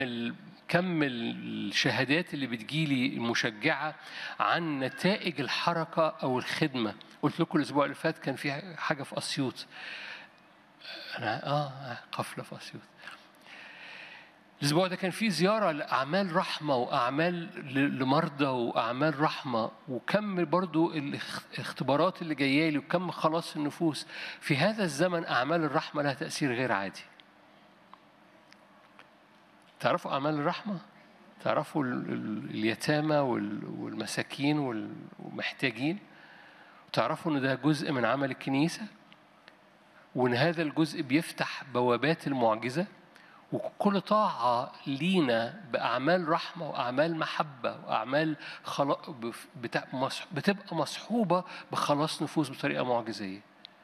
ال- كم الشهادات اللي بتجيلي المشجعة عن نتائج الحركة أو الخدمة قلت لكم الأسبوع اللي فات كان في حاجة في أسيوط أنا آه قفلة في أسيوط الأسبوع ده كان في زيارة لأعمال رحمة وأعمال ل- لمرضى وأعمال رحمة وكم برضو الاختبارات اللي جاية لي وكم خلاص النفوس في هذا الزمن أعمال الرحمة لها تأثير غير عادي تعرفوا أعمال الرحمة؟ تعرفوا ال- ال- اليتامى وال- والمساكين وال- والمحتاجين؟ تعرفوا إن ده جزء من عمل الكنيسة؟ وإن هذا الجزء بيفتح بوابات المعجزة؟ وكل طاعة لينا بأعمال رحمة وأعمال محبة وأعمال خلا... بف- بتا... مصح... بتبقى مصحوبة بخلاص نفوس بطريقة معجزية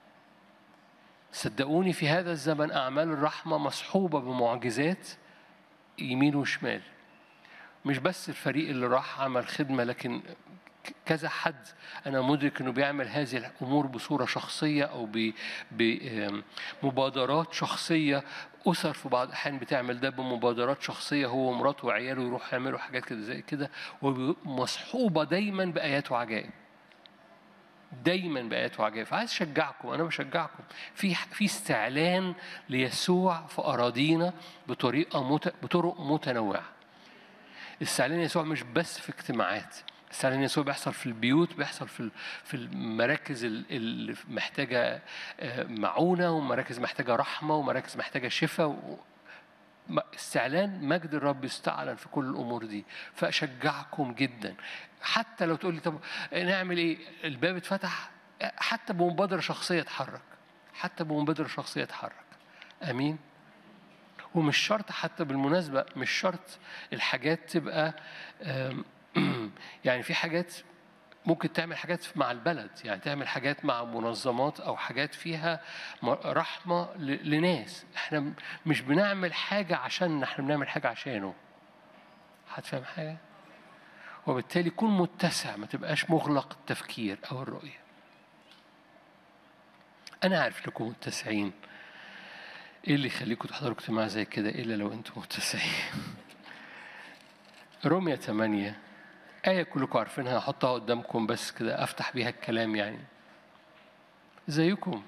صدقوني في هذا الزمن أعمال الرحمة مصحوبة بمعجزات يمين وشمال مش بس الفريق اللي راح عمل خدمة لكن ك- كذا حد أنا مدرك إنه بيعمل هذه الأمور بصورة شخصية أو بمبادرات شخصية أسر في بعض الأحيان بتعمل ده بمبادرات شخصية هو ومراته وعياله يروحوا يعملوا حاجات كده زي كده ومصحوبة دايما بآيات وعجائب دايما بآيات وعجائب فعايز أشجعكم أنا بشجعكم في في استعلان ليسوع في أراضينا بطريقة مت... بطرق متنوعة استعلان يسوع مش بس في اجتماعات استعلان يسوع بيحصل في البيوت بيحصل في ال- في المراكز ال- اللي محتاجة آه، معونة ومراكز محتاجة رحمة ومراكز محتاجة شفاء و- م- استعلان مجد الرب يستعلن في كل الامور دي فاشجعكم جدا حتى لو تقول لي طب نعمل ايه الباب اتفتح حتى بمبادره شخصيه اتحرك حتى بمبادره شخصيه اتحرك امين ومش شرط حتى بالمناسبه مش شرط الحاجات تبقى آم، يعني في حاجات ممكن تعمل حاجات مع البلد يعني تعمل حاجات مع منظمات او حاجات فيها م- رحمه ل- لناس احنا م- مش بنعمل حاجه عشان احنا بنعمل حاجه عشانه هتفهم حاجه وبالتالي كن متسع ما تبقاش مغلق التفكير او الرؤيه انا عارف انكم متسعين ايه اللي يخليكم تحضروا اجتماع زي كده الا لو انتم متسعين رومية 8 آية كلكم عارفينها هحطها قدامكم بس كده أفتح بيها الكلام يعني زيكم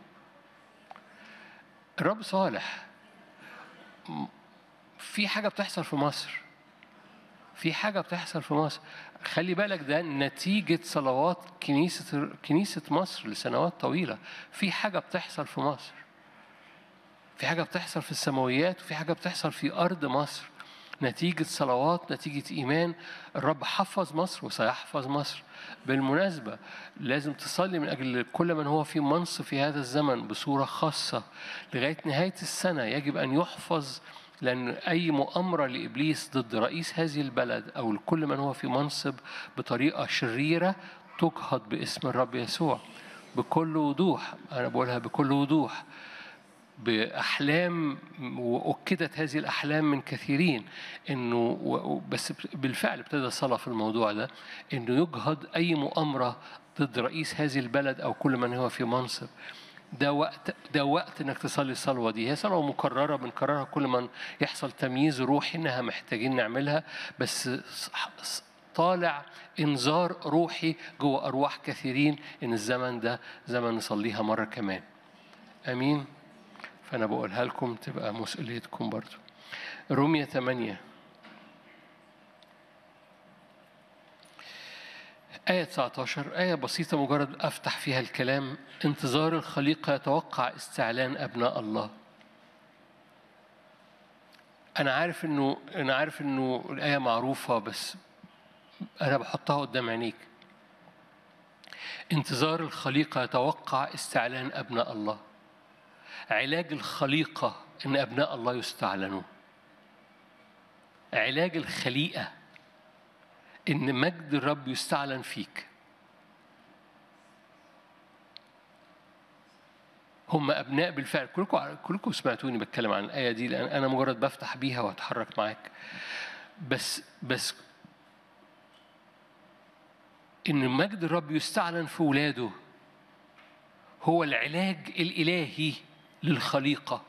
الرب صالح م- في حاجة بتحصل في مصر في حاجة بتحصل في مصر خلي بالك ده نتيجة صلوات كنيسة كنيسة مصر لسنوات طويلة في حاجة بتحصل في مصر في حاجة بتحصل في السماويات وفي حاجة بتحصل في أرض مصر نتيجة صلوات نتيجة إيمان الرب حفظ مصر وسيحفظ مصر بالمناسبة لازم تصلي من أجل كل من هو في منصب في هذا الزمن بصورة خاصة لغاية نهاية السنة يجب أن يحفظ لأن أي مؤامرة لإبليس ضد رئيس هذه البلد أو لكل من هو في منصب بطريقة شريرة تجهض باسم الرب يسوع بكل وضوح أنا بقولها بكل وضوح بأحلام وأكدت هذه الأحلام من كثيرين إنه و- و- بس بالفعل ابتدى صلاة في الموضوع ده إنه يجهض أي مؤامرة ضد رئيس هذه البلد أو كل من هو في منصب ده وقت ده وقت انك تصلي الصلوه دي هي صلوه مكرره بنكررها كل ما يحصل تمييز روحي انها محتاجين نعملها بس ص- ص- طالع انذار روحي جوه ارواح كثيرين ان الزمن ده زمن نصليها مره كمان امين فأنا بقولها لكم تبقى مسؤوليتكم برضو رومية 8 آية 19 آية بسيطة مجرد أفتح فيها الكلام انتظار الخليقة يتوقع استعلان أبناء الله أنا عارف إنه أنا عارف إنه الآية معروفة بس أنا بحطها قدام عينيك انتظار الخليقة يتوقع استعلان أبناء الله علاج الخليقة إن أبناء الله يستعلنون علاج الخليقة إن مجد الرب يستعلن فيك هم أبناء بالفعل كلكم كلكم سمعتوني بتكلم عن الآية دي لأن أنا مجرد بفتح بيها وأتحرك معاك بس بس إن مجد الرب يستعلن في ولاده هو العلاج الإلهي للخليقة